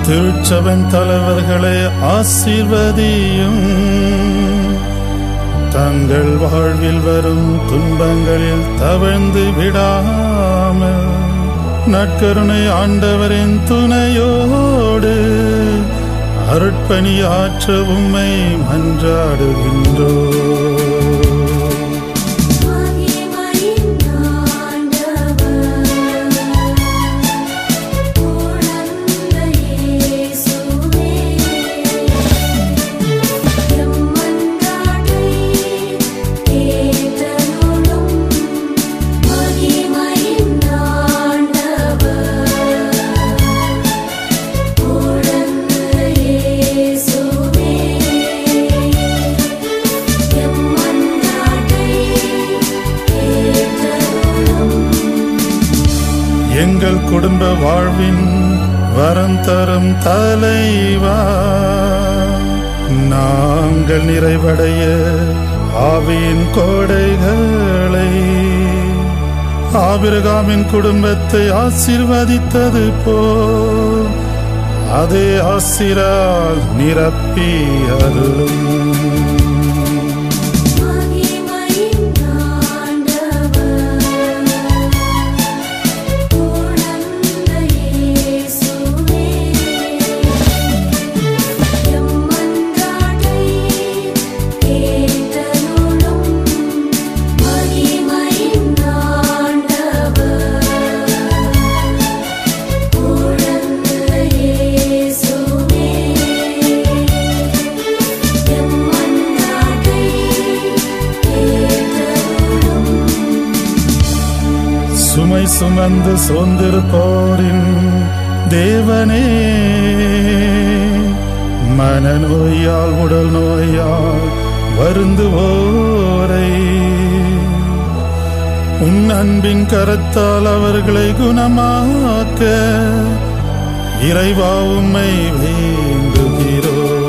திருச்சபன் தலைவர்களை ஆசீர்வதியும் தங்கள் வாழ்வில் வரும் துன்பங்களில் தவழ்ந்து விடாமல் நற்கருணை ஆண்டவரின் துணையோடு அருட்பணியாற்ற உம்மை மன்றாடுகின்றோ மகிமையின் ஆண்டவர் உணர்ந்த இயேசுவே எம் மன்றாட்டை கேட்டருளும் மகிமையின் ஆண்டவர் உணர்ந்த இயேசுவே எம் மன்றாட்டை கேட்டருளும் எங்கள் குடும்ப வாழ்வின் வரம் தரும் தலைவா நாங்கள் நிறைவடைய ஆவியின் கோடைகளை ஆபிரகாமின் குடும்பத்தை ஆசீர்வதித்தது போ அதே ஆசிரால் நிரப்பி அருளும் மகிமையின் ஆண்டவர் உணர்ந்த இயேசுவே எம் மன்றாட்டை கேட்டருளும் மகிமையின் ஆண்டவர் உணர்ந்த இயேசுவே எம் மன்றாட்டை கேட்டருளும் சுமை சுமந்து சோர்ந்திருப்போரின் தேவனே மனநோயால் உடல் நோயால் வருந்துவோரை உன் அன்பின் கரத்தால் அவர்களை குணமாக்க இறைவா உம்மை வேண்டுகிறோம்